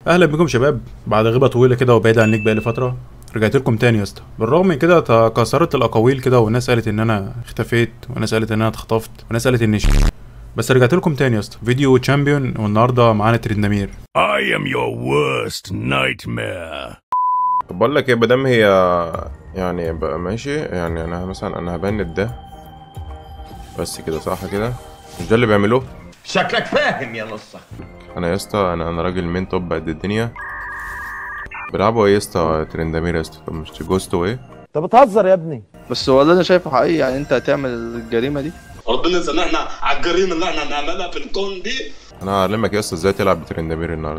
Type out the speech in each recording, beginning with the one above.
اهلا بكم شباب بعد غيبه طويله كده وبعيد عنك بقالي فتره رجعت لكم تاني يا اسطى بالرغم من كده تكاثرت الاقاويل كده والناس قالت ان انا اختفيت وناس قالت ان انا اتخطفت وناس قالت اني ش... بس رجعت لكم تاني يا اسطى فيديو تشامبيون والنهارده معانا ترندمير I am your worst nightmare. طب بقول لك ايه مادام هي يعني بقى ماشي يعني انا مثلا انا هبند ده بس كده صح كده مش ده اللي بيعملوه شكلك فاهم يا نصة انا يا اسطى انا انا راجل مين توب قد الدنيا بيلعبوا ايه يا اسطى ترندمير يا اسطى طب مش جوستو ايه انت بتهزر يا ابني بس هو اللي انا شايفه حقيقي يعني انت هتعمل الجريمه دي ربنا يسامحنا على الجريمه اللي احنا بنعملها في الكون دي انا هعلمك يا اسطى ازاي تلعب بترندمير النهارده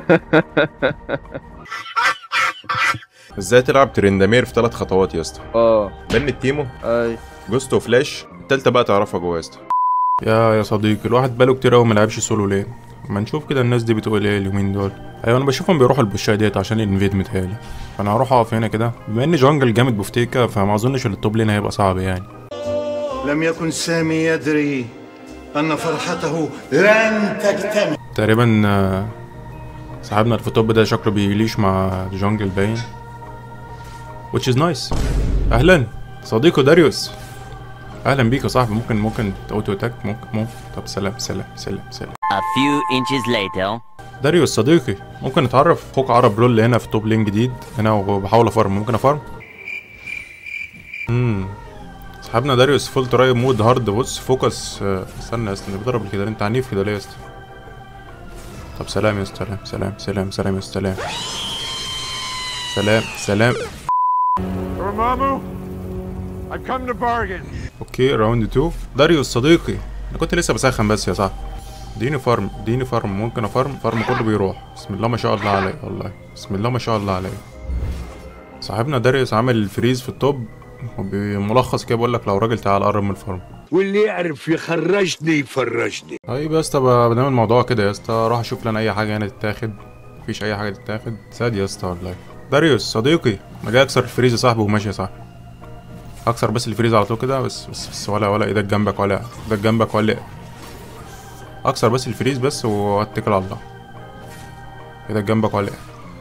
ازاي تلعب ترندمير في ثلاث خطوات يا اسطى اه بن التيمو اي جوستو فلاش التالتة بقى تعرفها جوه يا اسطى يا يا صديقي الواحد بقاله كتير قوي ما لعبش سولو ليه ما نشوف كده الناس دي بتقول ايه اليومين دول ايوه انا بشوفهم بيروحوا البوشايه ديت عشان الانفيد متهيألي فانا هروح اقف هنا كده بما ان جانجل جامد بوفتيكا فما اظنش ان التوب لين هيبقى صعب يعني لم يكن سامي يدري أن فرحته لن تكتمل تقريبا آه، صاحبنا اللي في التوب ده شكله بيليش مع جانجل باين which is nice اهلا صديقي داريوس اهلا بيك يا صاحبي ممكن ممكن اوتو اتاك ممكن ممكن طب سلام سلام سلام سلام A few inches later. داريوس صديقي ممكن نتعرف اخوك عرب رول هنا في توب لين جديد هنا وبحاول افارم ممكن افارم امم صاحبنا داريوس فول تراي مود هارد بص فوكس آه، استنى يا اسطى بضرب كده انت عنيف كده ليه يا اسطى طب سلام يا اسطى سلام سلام سلام سلام يا اسطى سلام سلام سلام Dormammu, I've come to bargain. اوكي راوند 2 داريوس صديقي انا كنت لسه بسخن بس يا صاحبي اديني فارم اديني فارم ممكن افارم فارم كله بيروح بسم الله ما شاء الله عليه والله بسم الله ما شاء الله عليه صاحبنا داريوس عامل الفريز في التوب وبملخص كده بقول لك لو راجل تعال قرب من الفارم واللي يعرف يخرجني يفرجني. طيب يا اسطى ما دام الموضوع كده يا اسطى روح اشوف لنا اي حاجه هنا تتاخد مفيش اي حاجه تتاخد ساد يا اسطى والله داريوس صديقي انا جاي اكسر الفريز يا صاحبي وماشي يا صاحبي اكسر بس الفريز على طول كده بس بس, بس ولا ولا ايدك جنبك ولا ايدك جنبك ولا اكسر بس الفريز بس واتكل على الله ايدك جنبك ولا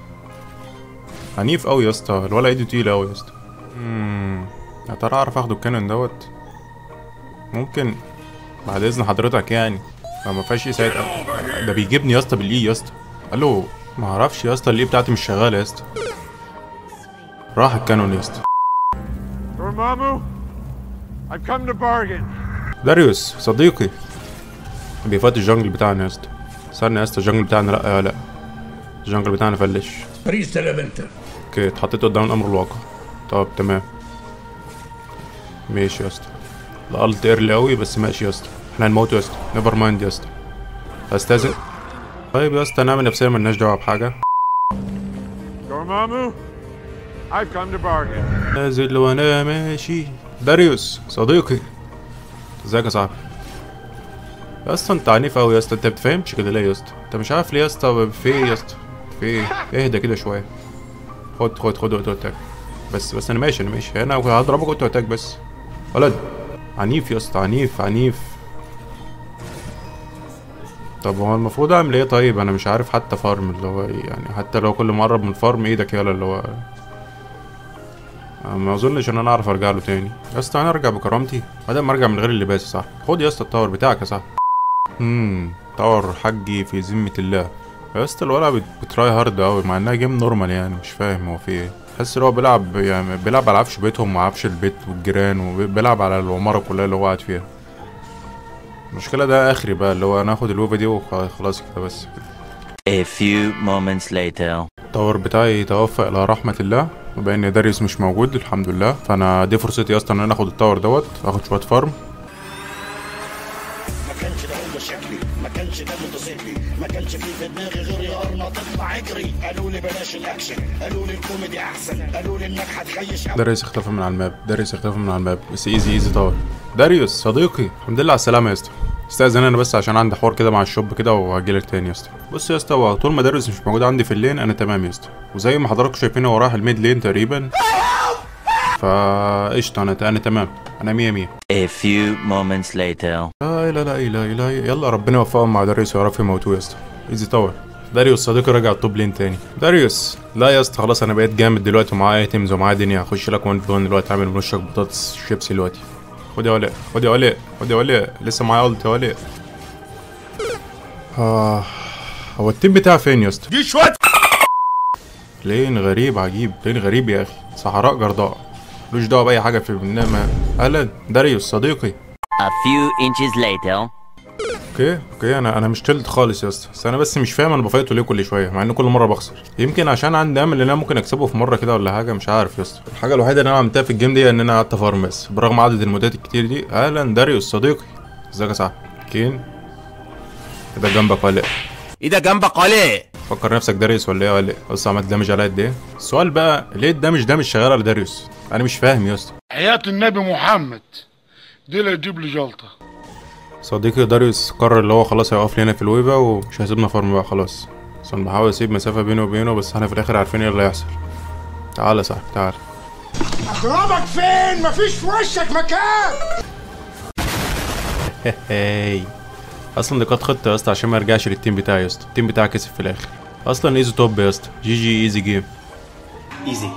عنيف قوي يا اسطى الولا ايده تقيله قوي يا اسطى امم يا ترى اعرف اخده الكانون دوت ممكن بعد اذن حضرتك يعني فما فيهاش ايه ساعتها ده بيجيبني يا اسطى بالاي يا اسطى الو ما اعرفش يا اسطى الاي بتاعتي مش شغاله يا اسطى راح الكانون يا اسطى Dormammu, I've come to bargain. داريوس صديقي بيفات الجنجل بتاعنا يا اسطى استنى يا اسطى الجنجل بتاعنا لا يا لا الجنجل بتاعنا فلش فريز انت. اوكي اتحطيت قدام الامر الواقع طب تمام ماشي يا اسطى الالت ايرلي قوي بس ماشي يا اسطى احنا هنموت يا اسطى نيفر مايند يا اسطى استاذن طيب يا اسطى نعمل نفسنا ملناش دعوه بحاجه Dormammu, I've come to bargain. نازل وانا ماشي داريوس صديقي ازيك يا صاحبي يا اسطى انت عنيف قوي يا اسطى انت بتفهمش كده ليه يا اسطى انت مش عارف ليه يا اسطى في ايه يا اسطى في ايه اهدى كده شويه خد خد خد اوتو اتاك بس بس انا ماشي انا ماشي انا هضربك اوتو اتاك بس ولد عنيف يا اسطى عنيف عنيف طب هو المفروض اعمل ايه طيب انا مش عارف حتى فارم اللي هو ايه يعني حتى لو كل ما اقرب من فارم ايدك يلا اللي هو ما اظنش ان انا اعرف ارجع له تاني يا اسطى انا ارجع بكرامتي بدل ما ارجع من غير اللباس يا صاحبي خد يا اسطى التاور بتاعك يا صاحبي امم تاور حجي في ذمه الله يا اسطى الولع بت- بتراي هارد قوي مع انها جيم نورمال يعني مش فاهم هو في ايه حاسس ان هو بيلعب يعني بيلعب على عفش بيتهم وعفش البيت والجيران وبيلعب على العماره كلها اللي هو قاعد فيها المشكله ده اخري بقى اللي هو انا اخد الويفا دي وخلاص كده بس A few moments later. التاور بتاعي توفى الى رحمه الله وبما ان داريوس مش موجود الحمد لله فانا دي فرصتي اصلا ان انا اخد التاور دوت اخد شويه فارم ما كانش ده هو شكلي ما كانش ده موتوسيكلي ما كانش في في دماغي غير يا ارنا تطلع اجري قالوا لي بلاش الاكشن قالوا لي الكوميدي احسن قالوا لي انك هتخيش داريوس اختفى من على الماب داريوس اختفى من على الماب بس ايزي ايزي تاور داريوس صديقي الحمد لله على السلامه يا اسطى استاذن انا بس عشان عندي حوار كده مع الشوب كده وهجيلك تاني يا اسطى بص يا اسطى هو طول ما داريوس مش موجود عندي في اللين انا تمام يا اسطى وزي ما حضراتكم شايفين هو رايح الميد لين تقريبا فقشطه انا انا تمام انا مية مية A few moments later. لا لا لا لا لا يلا ربنا يوفقهم مع داريوس ويعرفوا يموتوه يا اسطى ايزي تاور داريوس صديقي راجع التوب لين تاني داريوس لا يا اسطى خلاص انا بقيت جامد دلوقتي ومعايا ايتمز ومعايا دنيا هخش لك 1 في 1 دلوقتي اعمل من وشك بطاطس شيبسي دلوقتي خد يا ولاء خد يا ولاء خد يا ولاء لسه معايا قلت يا ولاء اه هو التيم بتاعي فين يا اسطى؟ دي شوية لين غريب عجيب لين غريب يا اخي صحراء جرداء ملوش دعوه باي حاجه في النعمه اهلا داريوس صديقي A few inches later. اوكي اوكي انا انا مش تلت خالص يا اسطى بس انا بس مش فاهم انا بفايته ليه كل شويه مع ان كل مره بخسر يمكن عشان عندي امل ان انا ممكن اكسبه في مره كده ولا حاجه مش عارف يا اسطى الحاجه الوحيده اللي انا عملتها في الجيم دي ان انا قعدت افارم بس برغم عدد المودات الكتير دي اهلا داريوس صديقي ازيك يا صاحبي كين كده جنبك ولا ايه ايه ده جنبك عليه فكر نفسك داريوس ولا ايه ولا ايه بص عملت دامج عليا قد ايه السؤال بقى ليه الدامج ده مش شغال على داريوس انا مش فاهم يا اسطى حياة النبي محمد دي اللي تجيب لي جلطة صديقي داريوس قرر اللي هو خلاص هيقف لي هنا في الويفا ومش هيسيبنا فارم بقى خلاص بس انا بحاول اسيب مسافه بيني وبينه بس احنا في الاخر عارفين ايه اللي هيحصل تعالى يا صاحبي تعالى اضربك فين مفيش في وشك مكان هاي اصلا دي كانت خطه يا اسطى عشان ما ارجعش للتيم بتاعي يا اسطى التيم بتاعي كسب في الاخر اصلا ايزي توب يا اسطى جي جي ايزي جيم ايزي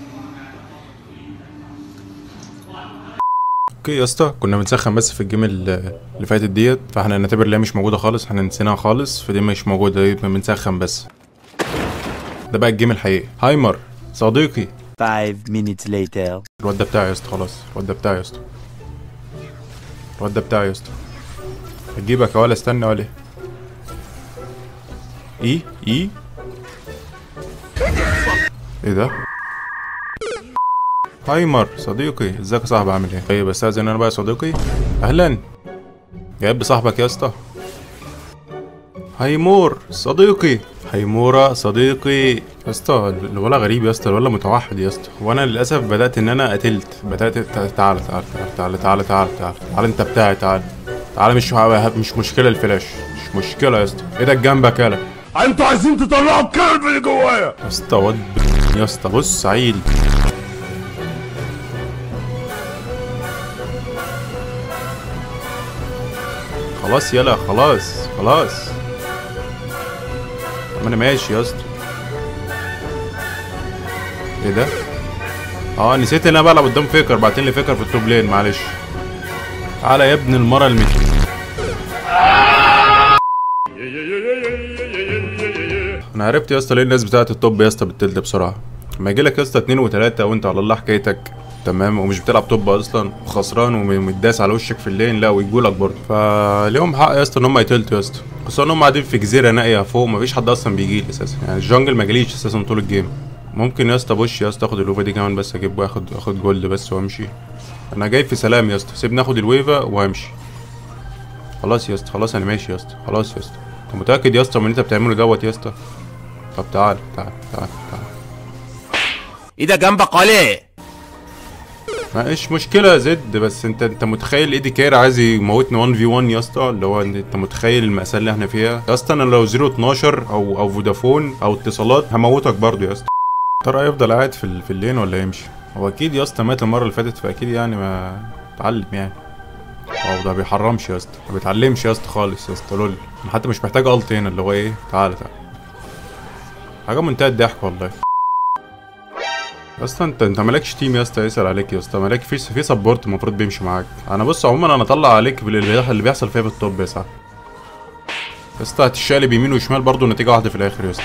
اوكي يا اسطى كنا بنسخن بس في الجيم ال- اللي فاتت ديت فاحنا نعتبر ان هي مش موجوده خالص احنا نسيناها خالص فدي مش موجوده دي بنسخن بس ده بقى الجيم الحقيقي هايمر صديقي Five minutes later. الواد ده بتاعي يا اسطى خلاص الواد ده بتاعي يا اسطى الواد ده بتاعي يا اسطى هجيبك يا ولا استنى ولا ايه ايه ايه ده هايمر صديقي ازيك يا صاحبي عامل ايه طيب استاذن انا بقى يا صديقي اهلا جايب صاحبك يا اسطى هيمور صديقي هيمورة صديقي يا اسطى الولا غريب يا اسطى الولا متوحد يا اسطى وانا للاسف بدات ان انا قتلت بدات تع- تعالى تعالى تعالى تعالى تعالى تعالى تعالى انت بتاعي تعالى تعالى مش مش مشكله الفلاش مش مشكله يا اسطى ايدك جنبك يالا انتوا عايزين تطلعوا الكلب اللي جوايا يا اسطى واد يا اسطى بص عيل خلاص يلا خلاص خلاص طب انا ماشي يا اسطى ايه ده اه نسيت ان انا بلعب قدام فكر بعتين لي فكر في التوب لين معلش تعالى يا ابن المره المش انا عرفت يا اسطى ليه الناس بتاعت التوب يا اسطى بتلد بسرعه لما يجي لك يا اسطى اتنين وتلاته وانت على الله حكايتك تمام ومش بتلعب توب اصلا وخسران ومتداس على وشك في اللين لا ويجوا لك برضه فليهم حق يا اسطى ان هم يتلتوا يا اسطى خصوصا ان هم قاعدين في جزيره نائيه فوق مفيش حد اصلا بيجي لي اساسا يعني الجنجل ما جاليش اساسا طول الجيم ممكن يا اسطى بوش يا اسطى اخد الويفا دي كمان بس اجيب واخد اخد جولد بس وامشي انا جاي في سلام يا اسطى سيبني اخد الويفا وامشي خلاص يا اسطى خلاص انا ماشي يا اسطى خلاص يا اسطى انت متاكد يا اسطى من اللي انت بتعمله دوت يا اسطى طب تعال تعال تعال تعال ايه ده جنبك عليه مش مشكلة يا زد بس انت انت متخيل ايدي كير عايز يموتني 1 في 1 يا اسطى اللي هو انت متخيل المأساة اللي احنا فيها يا اسطى انا لو 0 12 او او فودافون او اتصالات هموتك برضو يا اسطى ترى هيفضل قاعد في ال- في اللين ولا يمشي هو اكيد يا اسطى مات المرة اللي فاتت فاكيد يعني ما اتعلم يعني واو ده بيحرمش يا اسطى ما بيتعلمش يا اسطى خالص يا اسطى لول انا حتى مش محتاج الت هنا اللي هو ايه تعالى تعالى حاجة منتهى الضحك والله يا اسطى انت انت مالكش تيم يا اسطى يسأل عليك يا اسطى مالك في في سبورت المفروض بيمشي معاك انا بص عموما انا اطلع عليك باللي اللي بيحصل فيها بالتوب يا صاحبي يا اسطى هتشقلب يمين وشمال برضه نتيجة واحدة في الاخر يا اسطى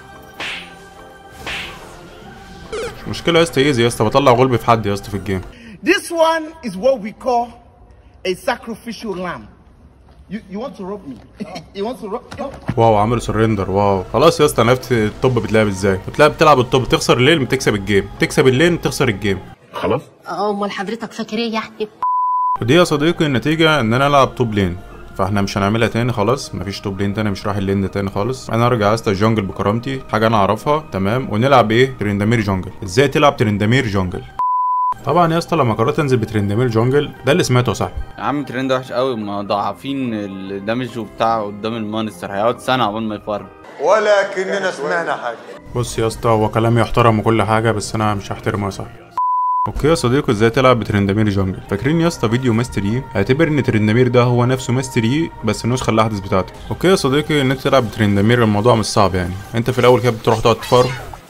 مش مشكلة يا اسطى ايزي يا اسطى بطلع غلبي في حد يا اسطى في الجيم This one is what we call a sacrificial lamb. You, you want to rob me? you want to rob? No. واو عملوا سرندر واو خلاص يا اسطى انا عرفت التوب بتلعب ازاي بتلعب بتلعب التوب تخسر الليل بتكسب الجيم تكسب الليل بتخسر الجيم خلاص امال حضرتك فاكر ايه يعني ودي يا صديقي النتيجة ان انا العب توب لين فاحنا مش هنعملها تاني خلاص مفيش توب لين تاني مش رايح اللين ده تاني خالص انا ارجع يا اسطى الجونجل بكرامتي حاجة انا اعرفها تمام ونلعب ايه ترندمير جونجل ازاي تلعب ترندمير جونجل طبعا يا اسطى لما قررت انزل بترندمير جونجل ده اللي سمعته يا صاحبي يا عم ترند وحش قوي ما ضاعفين الدمج بتاعه قدام المانستر هيقعد سنه عقبال ما يفرم ولكننا سمعنا حاجة بص يا اسطى هو كلامي يحترم وكل حاجة بس انا مش هحترمه يا صاحبي اوكي يا صديقي ازاي تلعب بترندمير جونجل فاكرين يا اسطى فيديو ماستر يي اعتبر ان ترندمير ده هو نفسه ماستر يي بس النسخه الاحدث بتاعته اوكي يا صديقي ان انت تلعب بترندمير الموضوع مش صعب يعني انت في الاول كده بتروح تقعد تفارم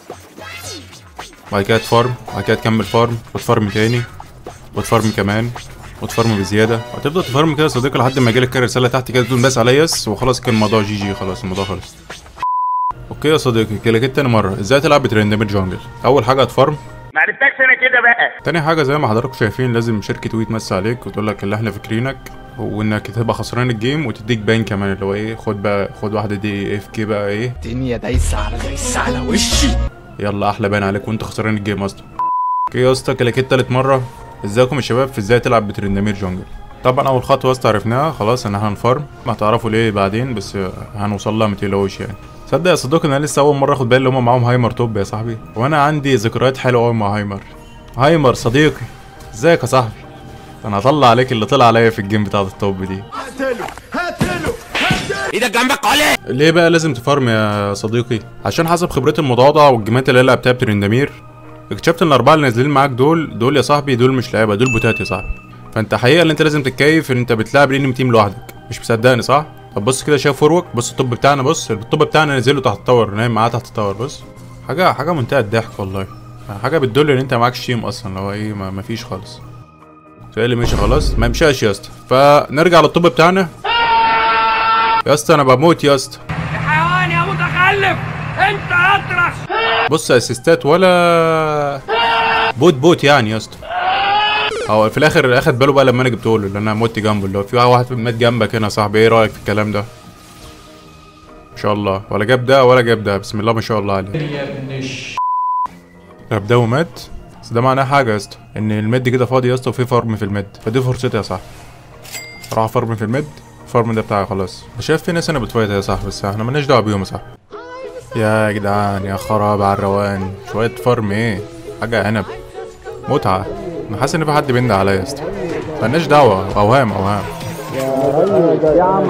بعد كده تفارم بعد كده تكمل فارم وتفارم تاني وتفارم كمان وتفارم بزياده وتفضل تفارم كده يا صديقي لحد ما يجيلك كده رساله تحت كده تقول بس على يس وخلاص كان الموضوع جي جي خلاص الموضوع خلص اوكي يا صديقي كده كده تاني مره ازاي تلعب بترندمير جونجل اول حاجه هتفارم ما عرفتكش انا كده بقى تاني حاجة زي ما حضراتكم شايفين لازم شركة وي تمسي عليك وتقول لك اللي احنا فاكرينك وانك تبقى خسران الجيم وتديك باين كمان اللي هو ايه خد بقى خد واحدة دي اف كي بقى ايه الدنيا دايسة على دايسة على وشي يلا احلى باين عليك وانت خسران الجيم اصلا اوكي يا اسطى كده كده تالت مرة ازيكم يا شباب في ازاي تلعب بترندمير جونجل طبعا اول خطوة يا اسطى عرفناها خلاص ان احنا هنفارم ما هتعرفوا ليه بعدين بس هنوصل لها متقلقوش يعني تصدق يا صديقي ان انا لسه اول مرة اخد بالي ان هم معاهم هايمر توب يا صاحبي وانا عندي ذكريات حلوة قوي مع هايمر هايمر صديقي ازيك يا صاحبي انا هطلع عليك اللي طلع عليا في الجيم بتاعت التوب دي هاتله هاتله ايدك جنبك عليه ليه بقى لازم تفارم يا صديقي عشان حسب خبرتي المتواضعه والجيمات اللي لعبتها بترندمير اكتشفت ان الاربعه اللي نازلين معاك دول دول يا صاحبي دول مش لعيبه دول بوتات يا صاحبي فانت حقيقه اللي انت لازم تتكيف ان انت بتلعب لين تيم لوحدك مش مصدقني صح طب بص كده شايف فوروك بص الطب بتاعنا بص الطب بتاعنا نزله تحت التاور نايم معاه تحت التاور بص حاجه حاجه منتهى الضحك والله حاجه بتدل ان انت معاكش تيم اصلا اللي هو ايه ما مفيش خالص سؤال اللي ماشي خلاص ما مشاش يا اسطى فنرجع للطب بتاعنا يا اسطى انا بموت يا اسطى حيوان يا متخلف انت اطرش بص اسيستات ولا بوت بوت يعني يا اسطى هو في الاخر اخد باله بقى لما انا جبته له لان انا مت جنبه اللي هو في واحد مات جنبك هنا يا صاحبي ايه رايك في الكلام ده ما شاء الله ولا جاب ده ولا جاب ده بسم الله ما شاء الله عليه يا ابن جاب ده ومات بس ده معناه حاجه يا اسطى ان الميد كده فاضي يا اسطى وفي فارم في الميد فدي فرصتي يا صاحبي راح فارم في الميد الفارم ده بتاعي خلاص شايف في ناس انا بتفايت يا صاحبي بس احنا مالناش دعوه بيهم يا صاحبي يا جدعان يا خراب على الروان شويه فارم ايه حاجه عنب متعه انا حاسس ان في حد بينده عليا يا اسطى مالناش دعوه اوهام اوهام يا عم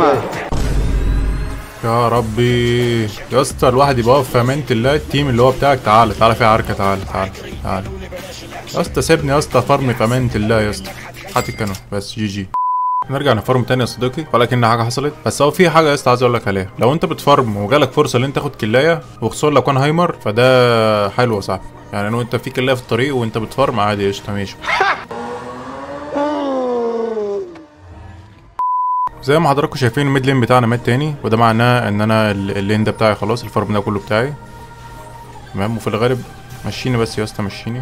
يا ربي يا اسطى الواحد يبقى واقف في امانه الله التيم اللي هو بتاعك تعالى تعالى في عركه تعالى تعالى تعالى يا اسطى سيبني يا اسطى فارم في امانه الله يا اسطى هات الكانون بس جي جي نرجع نفارم تاني يا صديقي ولكن حاجه حصلت بس هو في حاجه يا اسطى عايز اقول لك عليها لو انت بتفارم وجالك فرصه ان انت تاخد كلايه وخصوصا لو كان هايمر فده حلو يا صاحبي يعني لو انت في كلايه في الطريق وانت بتفارم عادي قشطه ماشي زي ما حضراتكم شايفين الميد لين بتاعنا مات تاني وده معناه ان انا ال- اللين ده بتاعي خلاص الفارم ده كله بتاعي تمام وفي الغالب مشيني بس يا اسطى مشيني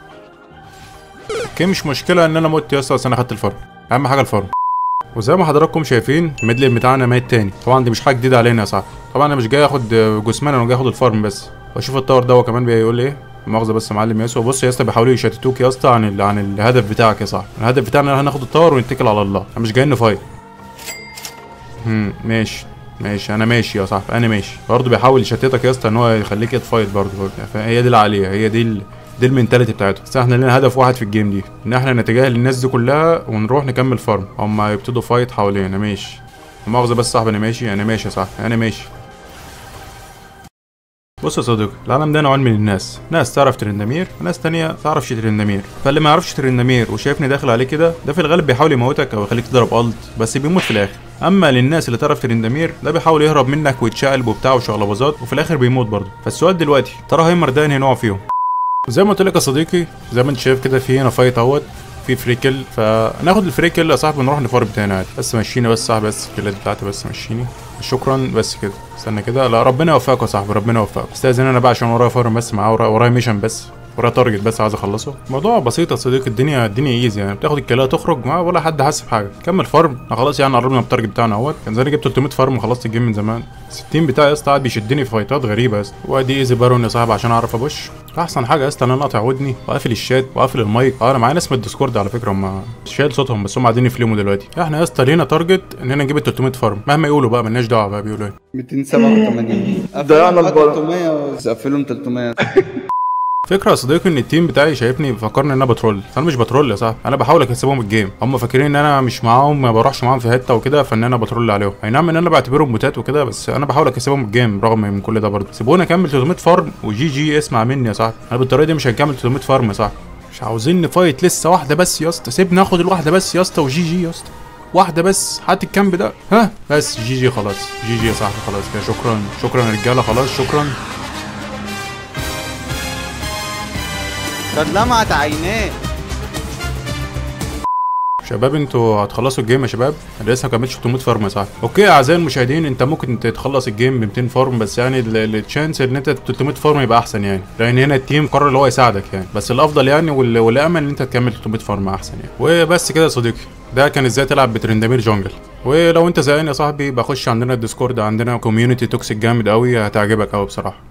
اوكي مش مشكله ان انا مت يا اسطى بس انا خدت الفارم اهم حاجه الفارم وزي ما حضراتكم شايفين الميد لين بتاعنا مات تاني طبعا دي مش حاجه جديده علينا يا صاحبي طبعا انا مش جاي اخد جثمان انا جاي اخد الفارم بس واشوف التاور ده هو كمان بيقول لي ايه مؤاخذه بس يا معلم ياسو بص يا اسطى بيحاولوا يشتتوك يا اسطى عن ال... عن الهدف بتاعك يا صاحبي الهدف بتاعنا ان احنا هناخد التاور ونتكل على الله احنا مش جايين نفايت امم ماشي ماشي انا ماشي يا صاحبي انا ماشي برضه بيحاول يشتتك يا اسطى ان هو يخليك تفايت برضه فهي دي اللي عليها هي دي ال... دي المنتاليتي بتاعته بس احنا لنا هدف واحد في الجيم دي ان احنا نتجاهل الناس دي كلها ونروح نكمل فارم هم يبتدوا فايت حوالينا ماشي مؤاخذه بس صاحبي انا ماشي انا ماشي يا صاحبي انا ماشي بص يا صديقي العالم ده نوعين من الناس ناس تعرف ترندمير وناس تانية تعرفش ترندمير فاللي ما يعرفش ترندمير وشايفني داخل عليه كده ده في الغالب بيحاول يموتك او يخليك تضرب الت بس بيموت في الاخر اما للناس اللي تعرف ترندمير ده بيحاول يهرب منك ويتشقلب وبتاع وشقلباظات وفي الاخر بيموت برضه فالسؤال دلوقتي ترى هايمر ده انهي نوع فيهم زي ما قلت لك يا صديقي زي ما انت شايف كده في هنا فايت اهوت في فريكل فناخد الفريكل يا صاحبي نروح نفارم تاني عادي بس مشيني بس صاحبي بس الكيلات بتاعتي بس مشيني شكرا بس كده استنى كده لا ربنا يوفقك يا صاحبي ربنا يوفقك استاذن انا بقى عشان ورايا فارم بس معاه ورايا ورايا ميشن بس ورايا تارجت بس عايز اخلصه الموضوع بسيط يا صديقي الدنيا الدنيا ايزي يعني بتاخد الكلاه تخرج ما ولا حد حاسس بحاجه كمل فارم احنا خلاص يعني قربنا من التارجت بتاعنا اهوت كان زي جبت 300 فارم وخلصت الجيم من زمان 60 بتاعي يا اسطى قاعد بيشدني في فايتات غريبه يا اسطى وادي ايزي بارون يا صاحبي عشان اعرف ابوش احسن حاجه يا اسطى ان انا اقطع ودني واقفل الشات واقفل المايك اه انا معايا ناس من الديسكورد على فكره هم مش شايل صوتهم بس هم قاعدين يفلموا دلوقتي احنا يا اسطى لينا تارجت اننا نجيب ال 300 فارم مهما يقولوا بقى مالناش دعوه بقى بيقولوا ايه 287 ضيعنا البر- 300 قفلهم 300 فكرة يا صديقي ان التيم بتاعي شايفني بيفكرني ان انا بترول انا مش بترول يا صاحبي انا بحاول اكسبهم الجيم هم فاكرين ان انا مش معاهم ما بروحش معاهم في حته وكده فان انا بترول عليهم اي نعم ان انا بعتبرهم موتات وكده بس انا بحاول اكسبهم الجيم رغم من كل ده برضه سيبوني اكمل 300 فارم وجي جي اسمع مني يا صاحبي انا بالطريقه دي مش هنكمل 300 فارم يا صاحبي مش عاوزين نفايت لسه واحده بس يا اسطى سيبنا ناخد الواحده بس يا اسطى وجي جي يا اسطى واحده بس هات الكامب ده ها بس جي جي خلاص جي جي يا صاحبي خلاص كده شكرا شكرا يا رجاله خلاص شكرا قد لمعت عيناه شباب انتوا هتخلصوا الجيم يا شباب انا لسه ما كملتش 800 فارم يا صاحبي اوكي يا اعزائي المشاهدين انت ممكن تخلص الجيم ب 200 فارم بس يعني التشانس ان انت 300 فارم يبقى احسن يعني لان هنا التيم قرر اللي هو يساعدك يعني بس الافضل يعني وال- والامل ان انت تكمل 300 فارم احسن يعني وبس كده يا صديقي ده كان ازاي تلعب بترندمير جونجل ولو انت زهقان يا صاحبي بخش عندنا الديسكورد عندنا كوميونتي توكسيك جامد قوي هتعجبك قوي بصراحه